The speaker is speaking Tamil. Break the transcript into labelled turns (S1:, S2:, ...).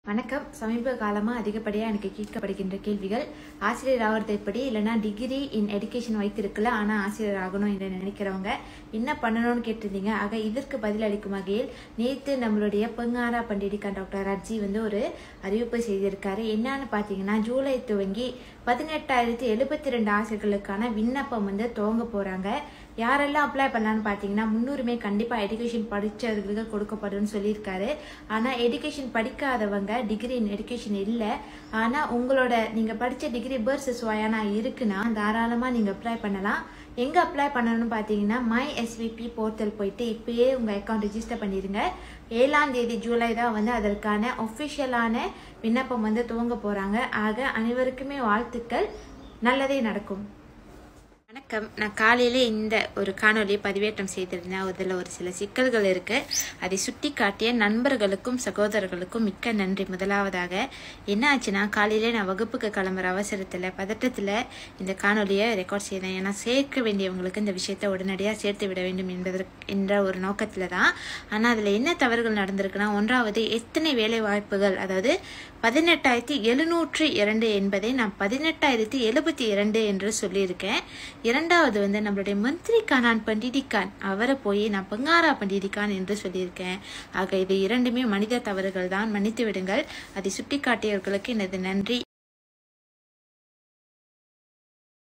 S1: வணக்கம் சமீப காலமாக அதிகப்படியாக எனக்கு கேட்கப்படுகின்ற கேள்விகள் ஆசிரியர் ஆகிறது எப்படி இல்லைன்னா டிகிரி இன் எடுகேஷன் வைத்திருக்கல ஆனால் ஆசிரியர் ஆகணும் என்று நினைக்கிறவங்க என்ன பண்ணணும்னு கேட்டிருந்தீங்க ஆக இதற்கு பதிலளிக்கும் வகையில் நேற்று நம்மளுடைய பெங்காரா பண்டிடிகா டாக்டர் ரட்ஜி வந்து ஒரு அறிவிப்பு செய்திருக்காரு என்னன்னு பார்த்தீங்கன்னா ஜூலை துவங்கி பதினெட்டாயிரத்தி எழுபத்தி ரெண்டு ஆசிரியர்களுக்கான விண்ணப்பம் வந்து துவங்க போகிறாங்க யாரெல்லாம் அப்ளை பண்ணலான்னு பார்த்தீங்கன்னா முன்னுரிமை கண்டிப்பாக எடுகேஷன் படித்தவர்களுக்கு கொடுக்கப்படும்னு சொல்லியிருக்காரு ஆனால் எடுகேஷன் படிக்காதவங்க டிகிரி இன் எடுகேஷன் இல்லை ஆனால் உங்களோட நீங்கள் படித்த டிகிரி பேர்ஸ் சுவையானா இருக்குன்னா தாராளமாக நீங்கள் அப்ளை பண்ணலாம் எங்கே அப்ளை பண்ணணும்னு பார்த்தீங்கன்னா மை எஸ்விபி போர்ட்டல் போயிட்டு இப்பயே உங்கள் அக்கௌண்ட் ரிஜிஸ்டர் பண்ணிடுங்க ஏழாம் தேதி ஜூலை தான் வந்து அதற்கான ஒஃபிஷியலான விண்ணப்பம் வந்து துவங்க போகிறாங்க ஆக அனைவருக்குமே வாழ்த்துக்கள் நல்லதே நடக்கும் வணக்கம் நான் காலையில இந்த ஒரு காணொலியை பதிவேற்றம் செய்திருந்தேன் அதில் ஒரு சில சிக்கல்கள் இருக்கு அதை சுட்டி காட்டிய நண்பர்களுக்கும் சகோதரர்களுக்கும் மிக்க நன்றி முதலாவதாக என்ன ஆச்சுன்னா காலையில நான் வகுப்புக்கு கிளம்புற அவசரத்தில் பதட்டத்தில் இந்த காணொலியை ரெக்கார்ட் செய்தேன் ஏன்னா சேர்க்க வேண்டியவங்களுக்கு இந்த விஷயத்தை உடனடியாக சேர்த்து விட வேண்டும் என்பதற்கு என்ற ஒரு நோக்கத்தில் தான் ஆனால் அதில் என்ன தவறுகள் நடந்திருக்குன்னா ஒன்றாவது எத்தனை வேலை வாய்ப்புகள் அதாவது பதினெட்டாயிரத்தி எழுநூற்றி இரண்டு என்பதை நான் பதினெட்டாயிரத்தி எழுபத்தி இரண்டு என்று சொல்லியிருக்கேன் இரண்டாவது வந்து நம்மளுடைய மந்திரி கானான் பண்டிடிகான் அவரை போய் நான் பங்காரா பண்டிடிகான் என்று சொல்லியிருக்கேன் ஆக இது இரண்டுமே மனித தவறுகள் தான் மன்னித்து விடுங்கள் அதை சுட்டிக்காட்டியவர்களுக்கு எனது நன்றி